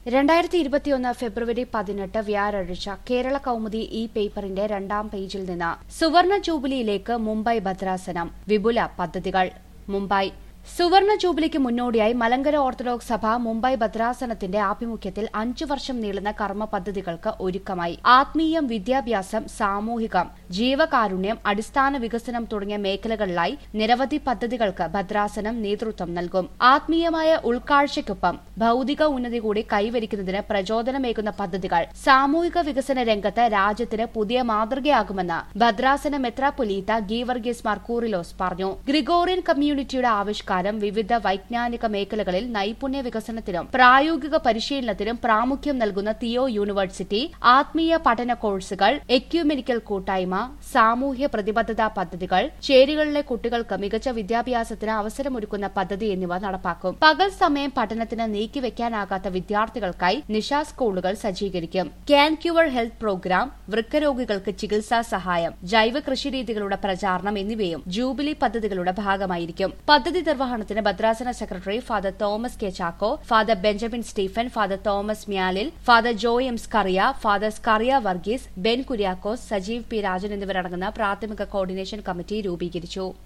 രണ്ടായിരത്തി ഇരുപത്തിയൊന്ന് ഫെബ്രുവരി പതിനെട്ട് വ്യാഴാഴ്ച കേരള കൗമുദി ഈ പേപ്പറിന്റെ രണ്ടാം പേജിൽ നിന്ന് സുവർണ ജൂബിലിയിലേക്ക് മുംബൈ ഭദ്രാസനം വിപുല പദ്ധതികൾ മുംബൈ സുവർണ ജൂബിലിക്ക് മുന്നോടിയായി മലങ്കര ഓർത്തഡോക്സ് സഭ മുംബൈ ഭദ്രാസനത്തിന്റെ ആഭിമുഖ്യത്തിൽ അഞ്ചു വർഷം നീളുന്ന കർമ്മ പദ്ധതികൾക്ക് ഒരുക്കമായി ആത്മീയം വിദ്യാഭ്യാസം സാമൂഹികം ജീവകാരുണ്യം അടിസ്ഥാന വികസനം തുടങ്ങിയ മേഖലകളിലായി നിരവധി പദ്ധതികൾക്ക് ഭദ്രാസനം നേതൃത്വം നൽകും ആത്മീയമായ ഉൾക്കാഴ്ചയ്ക്കൊപ്പം ഭൌതിക ഉന്നതി കൂടി കൈവരിക്കുന്നതിന് പ്രചോദനമേകുന്ന പദ്ധതികൾ സാമൂഹിക വികസന രംഗത്ത് രാജ്യത്തിന് പുതിയ മാതൃകയാകുമെന്ന് ഭദ്രാസന മെത്രാപൊലീത്ത ഗീവർഗീസ് മർക്കൂറിലോസ് പറഞ്ഞു ഗ്രിഗോറിയൻ കമ്മ്യൂണിറ്റിയുടെ ആവിഷ്കാരം വിവിധ വൈജ്ഞാനിക മേഖലകളിൽ നൈപുണ്യ വികസനത്തിനും പ്രായോഗിക പരിശീലനത്തിനും പ്രാമുഖ്യം നൽകുന്ന തിയോ യൂണിവേഴ്സിറ്റി ആത്മീയ പഠന കോഴ്സുകൾ എക്യുമെനിക്കൽ കൂട്ടായ്മ സാമൂഹ്യ പ്രതിബദ്ധതാ പദ്ധതികൾ ചേരികളിലെ കുട്ടികൾക്ക് മികച്ച വിദ്യാഭ്യാസത്തിന് അവസരമൊരുക്കുന്ന പദ്ധതി എന്നിവ നടപ്പാക്കും പകൽ സമയം പഠനത്തിന് നീക്കിവെക്കാനാകാത്ത വിദ്യാർത്ഥികൾക്കായി നിശ സ്കൂളുകൾ സജ്ജീകരിക്കും ക്യാൻ ക്യൂവർ ഹെൽത്ത് പ്രോഗ്രാം വൃക്കരോഗികൾക്ക് ചികിത്സാ സഹായം ജൈവ കൃഷിരീതികളുടെ പ്രചാരണം എന്നിവയും ജൂബിലി പദ്ധതികളുടെ ഭാഗമായിരിക്കും പദ്ധതി നിർവഹണത്തിന് ഭദ്രാസന secretary father Thomas K Chacko father Benjamin Stephen father Thomas Myalil father Joy M Scaria father Scaria Varghese Ben Kuriakose Sajeev P Rajan എന്നിവരടങ്ങുന്ന പ്രാഥമിക കോർഡിനേഷൻ കമ്മിറ്റി രൂപീകരിച്ചു